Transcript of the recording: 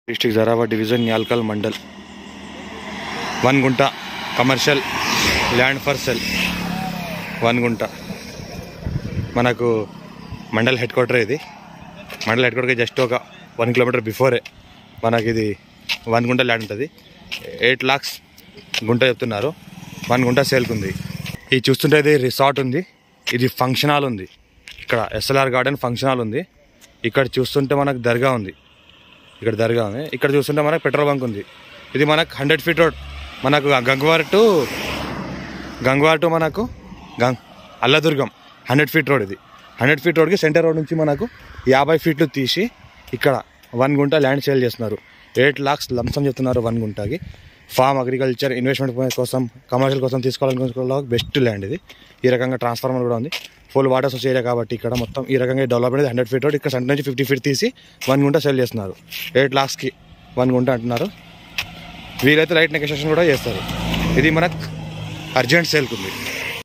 district Zaheerabad division Nyalkal mandal one గుంట commercial land for sale one గుంట మనకు మండల్ హెడ్ క్వార్టర్ ఇది మండల్ హెడ్ క్వార్టర్కి జస్ట్ ఒక వన్ కిలోమీటర్ బిఫోరే మనకి ఇది వన్ గుంట ల్యాండ్ ఉంటుంది ఎయిట్ లాక్స్ గుంట చెప్తున్నారు వన్ గుంట సేల్కి ఉంది ఇది చూస్తుంటే ఇది రిసార్ట్ ఉంది ఇది ఫంక్షన్ హాల్ ఉంది ఇక్కడ ఎస్ఎల్ఆర్ గార్డెన్ ఫంక్షన్ హాల్ ఉంది ఇక్కడ చూస్తుంటే మనకు దర్గా ఉంది ఇక్కడ దర్గా ఉంది ఇక్కడ చూస్తుంటే మనకు పెట్రోల్ బంక్ ఉంది ఇది మనకు హండ్రెడ్ ఫీట్ రోడ్ మనకు గంగవార్ టు గంగవార్ టు మనకు గంగ్ అల్లదుర్గం హండ్రెడ్ ఫీట్ రోడ్ ఇది హండ్రెడ్ ఫీట్ రోడ్కి సెంటర్ రోడ్ నుంచి మనకు యాభై ఫీట్లు తీసి ఇక్కడ వన్ గుంట ల్యాండ్ సేల్ చేస్తున్నారు ఎయిట్ లాక్స్ లంసం చెప్తున్నారు వన్ గుంటకి ఫార్మ్ అగ్రికల్చర్ ఇన్వెస్ట్మెంట్ కోసం కమర్షియల్ కోసం తీసుకోవాలనుకున్న బెస్ట్ ల్యాండ్ ఇది ఈ రకంగా ట్రాన్స్ఫార్మర్ కూడా ఉంది ఫుల్ వాటర్ సోర్స్ ఏరియా కాబట్టి ఇక్కడ మొత్తం ఈ రకంగా డెవలప్మెంట్ హండ్రెడ్ ఫీట్ రోడ్ ఇక్కడ సెంటర్ నుంచి ఫిఫ్టీ ఫీట్ తీసి వన్ గుంట సేల్ చేస్తున్నారు ఎయిట్ లాక్స్కి వన్ గుంట అంటున్నారు వీలైతే లైట్ నెగోషియేషన్ కూడా చేస్తారు ఇది మనకు అర్జెంట్ సేల్కి ఉంది